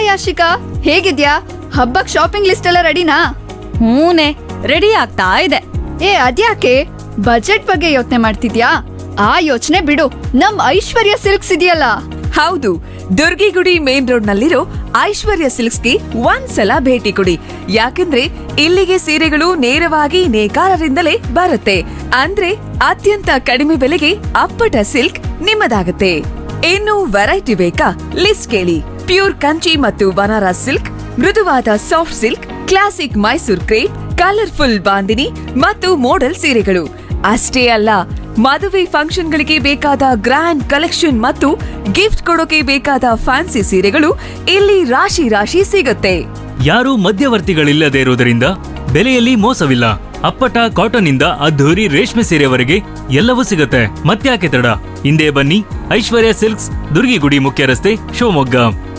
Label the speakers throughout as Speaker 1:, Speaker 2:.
Speaker 1: ಆಶಿಕಾ ಹೇಗಿದ್ಯಾ ಹಬ್ಬಕ್ shopping list ಎಲ್ಲ ರೆಡಿನಾ
Speaker 2: ಹೂನೆ ರೆಡಿ ಆಗ್ತಾ ಇದೆ
Speaker 1: ಏ ಅದ್ಯಾಕೆ ಬಜೆಟ್ ಬಗ್ಗೆ ಯೋಚನೆ ಮಾಡ್ತಿದ್ಯಾ ಆ ಯೋಚನೆ ಬಿಡು ನಮ್ ಐಶ್ವರ್ಯ ಸಿಲ್ಕ್ಸ್ ಇದೆಯಲ್ಲ
Speaker 3: ಹೌದು ದುರ್ಗಿಗುಡಿ ಮೇನ್ ರೋಡ್ ನಲ್ಲಿರೋ ಐಶ್ವರ್ಯ ಸಿಲ್ಕ್ಸ್ಗೆ ಒಂದ್ಸಲ ಭೇಟಿ ಕೊಡಿ ಯಾಕಂದ್ರೆ ಇಲ್ಲಿಗೆ ಸೀರೆಗಳು ನೇರವಾಗಿ ನೇಕಾರರಿಂದಲೇ ಬರುತ್ತೆ ಅಂದ್ರೆ ಅತ್ಯಂತ ಕಡಿಮೆ ಬೆಲೆಗೆ ಅಪ್ಪಟ ಸಿಲ್ಕ್ ನಿಮ್ಮದಾಗುತ್ತೆ ಇನ್ನು ವೆರೈಟಿ ಬೇಕಾ ಲಿಸ್ಟ್ ಕೇಳಿ ಪ್ಯೂರ್ ಕಂಚಿ ಮತ್ತು ಬನಾರಸ್ ಸಿಲ್ಕ್ ಮೃದುವಾದ soft silk classic Mysore crepe colourful bandhini ಮತ್ತು ಮೋಡಲ್ ಸೀರೆಗಳು ಅಷ್ಟೇ ಅಲ್ಲ ಮದುವೆ ಫಂಕ್ಷನ್ಗಳಿಗೆ ಬೇಕಾದ ಗ್ರ್ಯಾಂಡ್ ಕಲೆಕ್ಷನ್ ಮತ್ತು ಗಿಫ್ಟ್ ಕೊಡೋಕೆ ಬೇಕಾದ ಫ್ಯಾನ್ಸಿ ಸೀರೆಗಳು ಇಲ್ಲಿ ರಾಶಿ ರಾಶಿ ಸಿಗುತ್ತೆ
Speaker 4: ಯಾರೂ ಮಧ್ಯವರ್ತಿಗಳಿಲ್ಲದೆ ಇರುವುದರಿಂದ ಬೆಲೆಯಲ್ಲಿ ಮೋಸವಿಲ್ಲ ಅಪ್ಪಟ ಕಾಟನ್ ಇಂದ ಅದ್ಧೂರಿ ರೇಷ್ಮೆ ಸೀರೆವರೆಗೆ ಎಲ್ಲವೂ ಸಿಗುತ್ತೆ ಮತ್ತ್ಯಾಕೆ ತಡ ಹಿಂದೆ ಬನ್ನಿ ಐಶ್ವರ್ಯ ಸಿಲ್ಕ್ಸ್ ದುರ್ಗಿಗುಡಿ ಮುಖ್ಯ ರಸ್ತೆ ಶಿವಮೊಗ್ಗ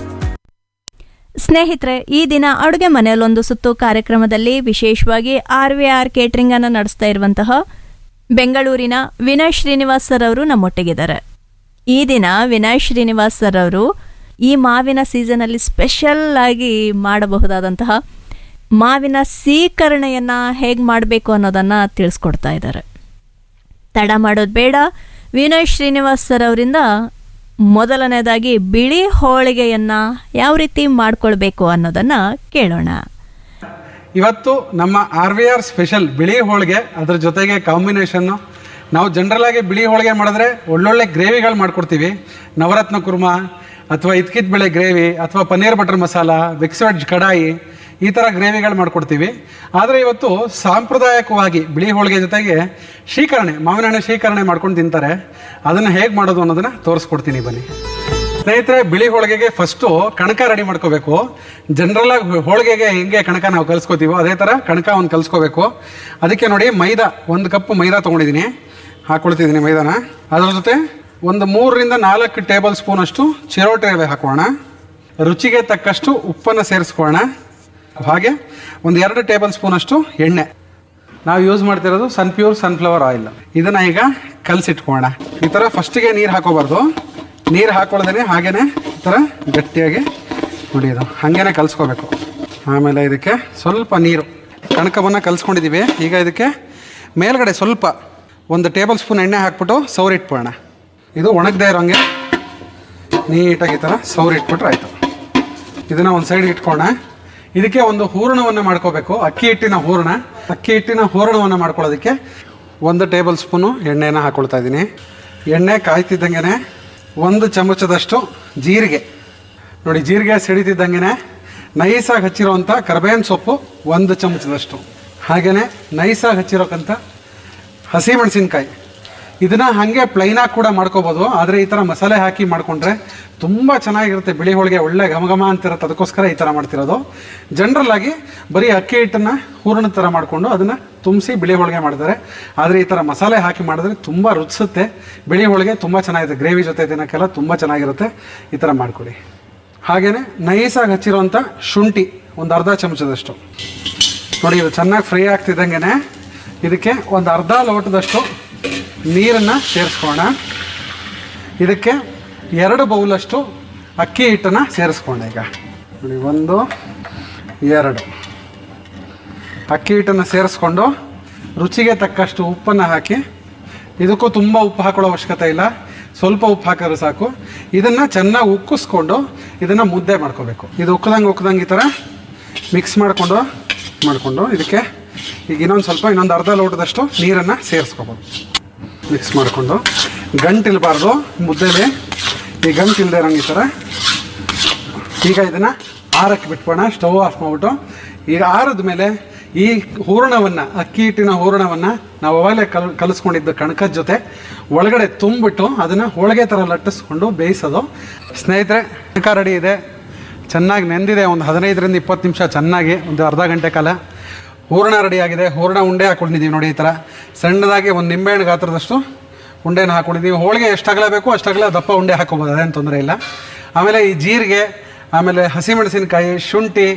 Speaker 2: ಸ್ನೇಹಿತರೆ ಈ ದಿನ ಅಡುಗೆ ಮನೆಯಲ್ಲೊಂದು ಸುತ್ತು ಕಾರ್ಯಕ್ರಮದಲ್ಲಿ ವಿಶೇಷವಾಗಿ ಆರ್ ವಿ ಆರ್ ಕೇಟರಿಂಗ್ ಅನ್ನು ನಡೆಸ್ತಾ ಇರುವಂತಹ ಬೆಂಗಳೂರಿನ ವಿನಯ್ ಶ್ರೀನಿವಾಸ್ ಸರ್ ಅವರು ನಮ್ಮೊಟ್ಟಿಗಿದ್ದಾರೆ ಈ ದಿನ ವಿನಯ್ ಶ್ರೀನಿವಾಸ್ ಸರ್ ಅವರು ಈ ಮಾವಿನ ಸೀಸನಲ್ಲಿ ಸ್ಪೆಷಲ್ ಆಗಿ ಮಾಡಬಹುದಾದಂತಹ ಮಾವಿನ ಸೀಕರಣೆಯನ್ನು ಹೇಗೆ ಮಾಡಬೇಕು ಅನ್ನೋದನ್ನು ತಿಳಿಸ್ಕೊಡ್ತಾ ಇದ್ದಾರೆ ತಡ ಮಾಡೋದು ಬೇಡ ವಿನಯ್ ಶ್ರೀನಿವಾಸ್ ಸರ್ ಅವರಿಂದ ಮೊದಲನೇದಾಗಿ ಬಿಳಿ ಹೋಳಿಗೆಯನ್ನ ಯಾವ ರೀತಿ ಮಾಡ್ಕೊಳ್ಬೇಕು ಅನ್ನೋದನ್ನ ಕೇಳೋಣ
Speaker 5: ಇವತ್ತು ನಮ್ಮ ಆರ್ ವಿ ಆರ್ ಸ್ಪೆಷಲ್ ಬಿಳಿ ಹೋಳಿಗೆ ಅದ್ರ ಜೊತೆಗೆ ಕಾಂಬಿನೇಷನ್ನು ನಾವು ಜನರಲ್ ಆಗಿ ಬಿಳಿ ಹೋಳಿಗೆ ಮಾಡಿದ್ರೆ ಒಳ್ಳೊಳ್ಳೆ ಗ್ರೇವಿಗಳು ಮಾಡ್ಕೊಡ್ತೀವಿ ನವರತ್ನ ಕುರ್ಮಾ ಅಥವಾ ಇದ್ಕಿದ್ ಬೆಳೆ ಗ್ರೇವಿ ಅಥವಾ paneer butter masala mix veg kadai ಈ ಥರ ಗ್ರೇವಿಗಳು ಮಾಡ್ಕೊಡ್ತೀವಿ ಆದರೆ ಇವತ್ತು ಸಾಂಪ್ರದಾಯಿಕವಾಗಿ ಬಿಳಿ ಹೋಳಿಗೆ ಜೊತೆಗೆ ಶೀಕರಣೆ ಮಾವಿನ ಹಣ್ಣು ಶೀಕರಣೆ ಮಾಡ್ಕೊಂಡು ತಿಂತಾರೆ ಅದನ್ನು ಹೇಗೆ ಮಾಡೋದು ಅನ್ನೋದನ್ನು ತೋರಿಸ್ಕೊಡ್ತೀನಿ ಬನ್ನಿ ಸ್ನೇಹಿತರೆ ಬಿಳಿ ಹೋಳಿಗೆಗೆ ಫಸ್ಟು ಕಣಕ ರೆಡಿ ಮಾಡ್ಕೋಬೇಕು ಜನರಲ್ ಆಗಿ ಹೋಳಿಗೆಗೆ ಹೆಂಗೆ ಕಣಕ ನಾವು ಕಲ್ಸ್ಕೋತೀವೋ ಅದೇ ಥರ ಕಣಕ ಒಂದು ಕಲ್ಸ್ಕೋಬೇಕು ಅದಕ್ಕೆ ನೋಡಿ ಮೈದಾ ಒಂದು ಕಪ್ ಮೈದಾ ತೊಗೊಂಡಿದ್ದೀನಿ ಹಾಕೊಳ್ತಿದ್ದೀನಿ ಮೈದಾನ ಅದ್ರ ಜೊತೆ ಒಂದು ಮೂರರಿಂದ ನಾಲ್ಕು ಟೇಬಲ್ ಸ್ಪೂನ್ ಅಷ್ಟು ಚಿರೋಟಿ ರವೆ ಹಾಕೋಣ ರುಚಿಗೆ ತಕ್ಕಷ್ಟು ಉಪ್ಪನ್ನು ಸೇರಿಸ್ಕೊಳ್ಳೋಣ ಹಾಗೆ ಒಂದು ಎರಡು ಟೇಬಲ್ ಸ್ಪೂನ್ ಅಷ್ಟು ಎಣ್ಣೆ ನಾವು ಯೂಸ್ ಮಾಡ್ತಿರೋದು ಸನ್ ಪ್ಯೂರ್ ಸನ್ಫ್ಲವರ್ ಆಯಿಲ್ ಇದನ್ನ ಈಗ ಕಲಸಿಟ್ಕೊಳ್ಳೋಣ ಈ ಥರ ಫಸ್ಟಿಗೆ ನೀರು ಹಾಕೋಬಾರ್ದು ನೀರು ಹಾಕೊಳ್ಳೋದೇ ಹಾಗೇನೆ ಈ ಥರ ಗಟ್ಟಿಯಾಗಿ ನೋಡಿ ಇದು ಹಾಗೇನೆ ಕಲಿಸ್ಕೋಬೇಕು ಆಮೇಲೆ ಇದಕ್ಕೆ ಸ್ವಲ್ಪ ನೀರು ಕಣಕವನ್ನು ಕಲಿಸ್ಕೊಂಡಿದ್ದೀವಿ ಈಗ ಇದಕ್ಕೆ ಮೇಲ್ಗಡೆ ಸ್ವಲ್ಪ ಒಂದು ಟೇಬಲ್ ಸ್ಪೂನ್ ಎಣ್ಣೆ ಹಾಕ್ಬಿಟ್ಟು ಸೌರಿಟ್ಬಿಡೋಣ ಇದು ಒಣಗದೇ ಇರೋಂಗೆ ನೀಟಾಗಿ ಈ ಥರ ಸೌರಿಟ್ಬಿಟ್ರೆ ಆಯಿತು ಇದನ್ನು ಒಂದು ಸೈಡ್ ಇಟ್ಕೊಳ್ಳೋಣ ಇದಕ್ಕೆ ಒಂದು ಹೂರಣವನ್ನು ಮಾಡ್ಕೋಬೇಕು ಅಕ್ಕಿ ಹಿಟ್ಟಿನ ಹೂರಣ ಅಕ್ಕಿ ಹಿಟ್ಟಿನ ಹೂರಣವನ್ನು ಮಾಡ್ಕೊಳ್ಳೋದಕ್ಕೆ ಒಂದು ಟೇಬಲ್ ಸ್ಪೂನು ಎಣ್ಣೆನ ಹಾಕೊಳ್ತಾ ಇದ್ದೀನಿ ಎಣ್ಣೆ ಕಾಯ್ತಿದ್ದಂಗೆ ಒಂದು ಚಮಚದಷ್ಟು ಜೀರಿಗೆ ನೋಡಿ ಜೀರಿಗೆ ಸಿಡಿತಿದ್ದಂಗೆ ನೈಸಾಗಿ ಹಚ್ಚಿರೋವಂಥ ಕರ್ಬೇವಿನ ಸೊಪ್ಪು ಒಂದು ಚಮಚದಷ್ಟು ಹಾಗೆಯೇ ನೈಸಾಗಿ ಹಚ್ಚಿರೋಕ್ಕಂಥ ಹಸಿಮೆಣಸಿನ್ಕಾಯಿ ಇದನ್ನ ಹಾಗೆ ಪ್ಲೈನಾಗಿ ಕೂಡ ಮಾಡ್ಕೋಬೋದು ಆದರೆ ಈ ಥರ ಮಸಾಲೆ ಹಾಕಿ ಮಾಡಿಕೊಂಡ್ರೆ ತುಂಬ ಚೆನ್ನಾಗಿರುತ್ತೆ ಬಿಳಿ ಹೋಳಿಗೆ ಒಳ್ಳೆ ಘಮ ಘಮ ಅಂತಿರುತ್ತೆ ಅದಕ್ಕೋಸ್ಕರ ಈ ಥರ ಮಾಡ್ತಿರೋದು ಜನರಲ್ ಆಗಿ ಬರೀ ಅಕ್ಕಿ ಹಿಟ್ಟನ್ನು ಹೂರಣದ ಥರ ಮಾಡಿಕೊಂಡು ಅದನ್ನು ತುಂಬಿಸಿ ಬಿಳಿ ಹೋಳಿಗೆ ಮಾಡ್ತಾರೆ ಆದರೆ ಈ ಥರ ಮಸಾಲೆ ಹಾಕಿ ಮಾಡಿದ್ರೆ ತುಂಬ ರುಚಿಸುತ್ತೆ ಬಿಳಿ ಹೋಳಿಗೆ ತುಂಬ ಚೆನ್ನಾಗಿದೆ ಗ್ರೇವಿ ಜೊತೆ ತಿನ್ನೋಕ್ಕೆಲ್ಲ ತುಂಬ ಚೆನ್ನಾಗಿರುತ್ತೆ ಈ ಥರ ಮಾಡ್ಕೊಳ್ಳಿ ಹಾಗೆಯೇ ನೈಸಾಗಿ ಹಚ್ಚಿರೋಂಥ ಶುಂಠಿ ಒಂದು ಅರ್ಧ ಚಮಚದಷ್ಟು ನೋಡಿ ಇದು ಚೆನ್ನಾಗಿ ಫ್ರೈ ಆಗ್ತಿದ್ದಂಗೆ ಇದಕ್ಕೆ ಒಂದು ಅರ್ಧ ಲೋಟದಷ್ಟು ನೀರನ್ನು ಸೇರಿಸ್ಕೋಣ ಇದಕ್ಕೆ ಎರಡು ಬೌಲಷ್ಟು ಅಕ್ಕಿ ಹಿಟ್ಟನ್ನು ಸೇರಿಸ್ಕೊಂಡೆ ಈಗ ನೋಡಿ ಒಂದು ಎರಡು ಅಕ್ಕಿ ಹಿಟ್ಟನ್ನು ಸೇರಿಸ್ಕೊಂಡು ರುಚಿಗೆ ತಕ್ಕಷ್ಟು ಉಪ್ಪನ್ನು ಹಾಕಿ ಇದಕ್ಕೂ ತುಂಬ ಉಪ್ಪು ಹಾಕೊಳ್ಳೋ ಅವಶ್ಯಕತೆ ಇಲ್ಲ ಸ್ವಲ್ಪ ಉಪ್ಪು ಹಾಕಿದ್ರೆ ಸಾಕು ಇದನ್ನು ಚೆನ್ನಾಗಿ ಉಕ್ಕಿಸ್ಕೊಂಡು ಇದನ್ನು ಮುದ್ದೆ ಮಾಡ್ಕೋಬೇಕು ಇದು ಉಕ್ಕದಂಗೆ ಉಕ್ಕದಂಗೆ ಈ ಥರ ಮಿಕ್ಸ್ ಮಾಡಿಕೊಂಡು ಮಾಡಿಕೊಂಡು ಇದಕ್ಕೆ ಈಗ ಇನ್ನೊಂದು ಸ್ವಲ್ಪ ಇನ್ನೊಂದು ಅರ್ಧ ಲೋಟದಷ್ಟು ನೀರನ್ನು ಸೇರಿಸ್ಕೋಬೋದು ಮಿಕ್ಸ್ ಮಾಡಿಕೊಂಡು ಗಂಟಿಲ್ಬಾರ್ದು ಮುದ್ದೆಲಿ ಈ ಗಂಟಿಲ್ದೇ ಇರೋಂಗೆ ಈ ಥರ ಈಗ ಇದನ್ನು ಆರಕ್ಕೆ ಬಿಟ್ಬೋಣ ಸ್ಟವ್ ಆಫ್ ಮಾಡಿಬಿಟ್ಟು ಈಗ ಆರಿದ ಮೇಲೆ ಈ ಹೂರಣವನ್ನು ಅಕ್ಕಿ ಹಿಟ್ಟಿನ ಹೂರಣವನ್ನು ನಾವು ಅವಾಗಲೇ ಕಲ್ ಕಲಿಸ್ಕೊಂಡಿದ್ದ ಕಣಕದ ಜೊತೆ ಒಳಗಡೆ ತುಂಬಿಟ್ಟು ಅದನ್ನು ಹೋಳಿಗೆ ಥರ ಲಟ್ಟಿಸ್ಕೊಂಡು ಬೇಯಿಸೋದು ಸ್ನೇಹಿತರೆ ಕಣಕ ರೆಡಿ ಇದೆ ಚೆನ್ನಾಗಿ ನೆಂದಿದೆ ಒಂದು ಹದಿನೈದರಿಂದ ಇಪ್ಪತ್ತು ನಿಮಿಷ ಚೆನ್ನಾಗಿ ಒಂದು ಅರ್ಧ ಗಂಟೆ ಕಾಲ ಹೂರಣ ರೆಡಿಯಾಗಿದೆ ಹೂರಣ ಉಂಡೆ ಹಾಕ್ಕೊಂಡಿದ್ದೀವಿ ನೋಡಿ ಈ ಥರ ಸಣ್ಣದಾಗಿ ಒಂದು ನಿಂಬೆಹಣ್ಣು ಗಾತ್ರದಷ್ಟು ಉಂಡೆನ ಹಾಕ್ಕೊಂಡಿದ್ದೀವಿ ಹೋಳಿಗೆ ಎಷ್ಟಾಗಲ ಬೇಕು ಅಷ್ಟಾಗಲ ದಪ್ಪ ಉಂಡೆ ಹಾಕೋಬೋದು ಅದೇನು ತೊಂದರೆ ಇಲ್ಲ ಆಮೇಲೆ ಈ ಜೀರಿಗೆ ಆಮೇಲೆ ಹಸಿಮೆಣಸಿನಕಾಯಿ ಶುಂಠಿ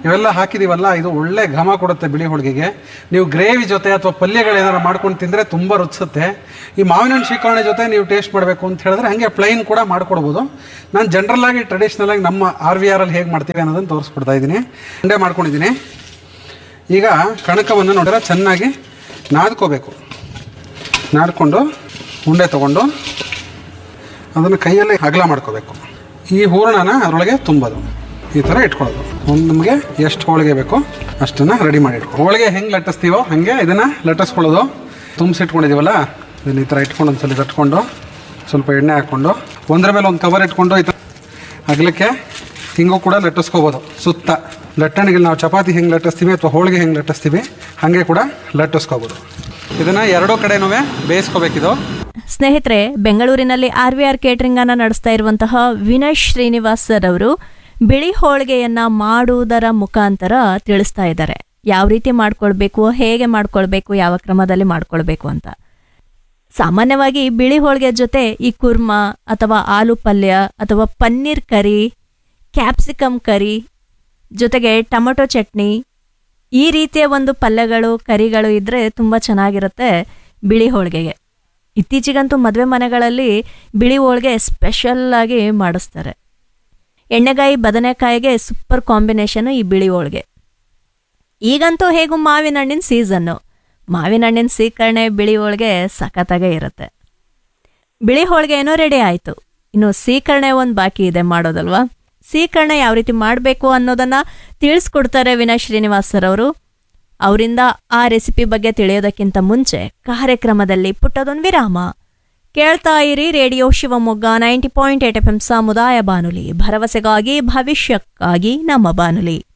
Speaker 5: ಇವೆಲ್ಲ ಹಾಕಿದೀವಲ್ಲ ಇದು ಒಳ್ಳೆ ಘಮ ಕೊಡುತ್ತೆ ಬಿಳಿ ಹೋಳಿಗೆಗೆ ನೀವು ಗ್ರೇವಿ ಜೊತೆ ಅಥವಾ ಪಲ್ಯಗಳು ಏನಾರು ಮಾಡ್ಕೊಂಡು ತಿಂದರೆ ತುಂಬ ರುಚಿಸುತ್ತೆ ಈ ಮಾವಿನ ಹಣ್ಣು ಶ್ರೀಕರಣೆ ಜೊತೆ ನೀವು ಟೇಸ್ಟ್ ಮಾಡಬೇಕು ಅಂತ ಹೇಳಿದ್ರೆ ಹಾಗೆ ಪ್ಲೈನ್ ಕೂಡ ಮಾಡ್ಕೊಡ್ಬೋದು ನಾನು ಜನರಲ್ ಆಗಿ ಟ್ರೆಡಿಷ್ನಲ್ ಆಗಿ ನಮ್ಮ ಆರ್ ವಿ ಆರಲ್ಲಿ ಹೇಗೆ ಮಾಡ್ತೀವಿ ಅನ್ನೋದನ್ನು ತೋರಿಸ್ಕೊಡ್ತಾ ಇದ್ದೀನಿ ಉಂಡೆ ಮಾಡ್ಕೊಂಡಿದ್ದೀನಿ ಈಗ ಕಣಕವನ್ನು ನೋಡಿದ್ರೆ ಚೆನ್ನಾಗಿ ನಾದ್ಕೋಬೇಕು ನಾದ್ಕೊಂಡು ಉಂಡೆ ತೊಗೊಂಡು ಅದನ್ನು ಕೈಯಲ್ಲಿ ಅಗಲ ಮಾಡ್ಕೋಬೇಕು ಈ ಹೂರಣನ ಅದರೊಳಗೆ ತುಂಬೋದು ಈ ಥರ ಇಟ್ಕೊಳ್ಳೋದು ಒಂದು ನಮಗೆ ಎಷ್ಟು ಹೋಳಿಗೆ ಬೇಕೋ ಅಷ್ಟನ್ನು ರೆಡಿ ಮಾಡಿ ಇಟ್ಕೊ ಹೋಳಿಗೆ ಹೆಂಗೆ ಲಟ್ಟಿಸ್ತೀವೋ ಹಾಗೆ ಇದನ್ನು ಲಟ್ಟಿಸ್ಕೊಳ್ಳೋದು ತುಂಬಿಸಿಟ್ಕೊಂಡಿದ್ದೀವಲ್ಲ ಇದನ್ನ ಈ ಥರ ಇಟ್ಕೊಂಡು ಒಂದ್ಸಲ ಕಟ್ಕೊಂಡು ಸ್ವಲ್ಪ ಎಣ್ಣೆ ಹಾಕ್ಕೊಂಡು ಒಂದರ ಮೇಲೆ ಒಂದು ಕವರ್ ಇಟ್ಕೊಂಡು ಈ ಥರ ಅಗಲಕ್ಕೆ ಹಿಂಗೂ ಕೂಡ ಲಟ್ಟಿಸ್ಕೋಬೋದು ಸುತ್ತ ಲಟ್ಟಣಿಗೆ ನಾವು ಚಪಾತಿ ಹೆಂಗೆ ಲಟ್ಟಿಸ್ತೀವಿ ಅಥವಾ ಹೋಳಿಗೆ ಹೆಂಗೆ ಲಟ್ಟಿಸ್ತೀವಿ ಹಾಗೆ ಕೂಡ ಲಟ್ಟಿಸ್ಕೋಬೋದು ಇದನ್ನು ಎರಡೂ ಕಡೆನೂ ಬೇಯಿಸ್ಕೋಬೇಕಿದು
Speaker 2: ಸ್ನೇಹಿತರೆ ಬೆಂಗಳೂರಿನಲ್ಲಿ ಆರ್ ವಿ ಆರ್ ಕೇಟರಿಂಗ್ ಅನ್ನ ನಡೆಸ್ತಾ ಇರುವಂತಹ ವಿನಯ್ ಶ್ರೀನಿವಾಸ್ ಸರ್ ಅವರು ಬಿಳಿ ಹೋಳಿಗೆಯನ್ನ ಮಾಡುವುದರ ಮುಖಾಂತರ ತಿಳಿಸ್ತಾ ಇದ್ದಾರೆ ಯಾವ ರೀತಿ ಮಾಡ್ಕೊಳ್ಬೇಕು ಹೇಗೆ ಮಾಡ್ಕೊಳ್ಬೇಕು ಯಾವ ಕ್ರಮದಲ್ಲಿ ಮಾಡ್ಕೊಳ್ಬೇಕು ಅಂತ ಸಾಮಾನ್ಯವಾಗಿ ಬಿಳಿ ಹೋಳಿಗೆ ಜೊತೆ ಈ ಕುರ್ಮಾ ಅಥವಾ ಆಲೂ ಪಲ್ಯ ಅಥವಾ ಪನ್ನೀರ್ ಕರಿ ಕ್ಯಾಪ್ಸಿಕಮ್ ಕರಿ ಜೊತೆಗೆ ಟೊಮೊಟೊ ಚಟ್ನಿ ಈ ರೀತಿಯ ಒಂದು ಪಲ್ಯಗಳು ಕರಿಗಳು ಇದ್ದರೆ ತುಂಬ ಚೆನ್ನಾಗಿರುತ್ತೆ ಬಿಳಿ ಹೋಳಿಗೆಗೆ ಇತ್ತೀಚೆಗಂತೂ ಮದುವೆ ಮನೆಗಳಲ್ಲಿ ಬಿಳಿ ಹೋಳಿಗೆ ಸ್ಪೆಷಲ್ ಆಗಿ ಮಾಡಿಸ್ತಾರೆ ಎಣ್ಣೆಗಾಯಿ ಬದನೆಕಾಯಿಗೆ ಸೂಪರ್ ಕಾಂಬಿನೇಷನ್ ಈ ಬಿಳಿ ಹೋಳಿಗೆ ಈಗಂತೂ ಹೇಗೂ ಮಾವಿನ ಹಣ್ಣಿನ ಸೀಸನ್ನು ಮಾವಿನ ಹಣ್ಣಿನ ಸೀಕರಣೆ ಬಿಳಿ ಹೋಳಿಗೆ ಸಖತ್ತಾಗೇ ಇರುತ್ತೆ ಬಿಳಿ ಹೋಳಿಗೆ ಏನೋ ರೆಡಿ ಆಯಿತು ಇನ್ನು ಸೀಕರಣೆ ಒಂದು ಬಾಕಿ ಇದೆ ಮಾಡೋದಲ್ವಾ ಸೀಕರಣೆ ಯಾವ ರೀತಿ ಮಾಡಬೇಕು ಅನ್ನೋದನ್ನ ತಿಳಿಸ್ಕೊಡ್ತಾರೆ ವಿನಯ್ ಶ್ರೀನಿವಾಸ್ ಸರ್ ಅವರು ಅವರಿಂದ ಆ ರೆಸಿಪಿ ಬಗ್ಗೆ ತಿಳಿಯೋದಕ್ಕಿಂತ ಮುಂಚೆ ಕಾರ್ಯಕ್ರಮದಲ್ಲಿ ಪುಟ್ಟದೊಂದು ವಿರಾಮ ಕೇಳ್ತಾ ಇರಿ radio Shivamogga ninety point eight F M ಸಮುದಾಯ ಬಾನುಲಿ ಭರವಸೆಗಾಗಿ ಭವಿಷ್ಯಕ್ಕಾಗಿ ನಮ್ಮ ಬಾನುಲಿ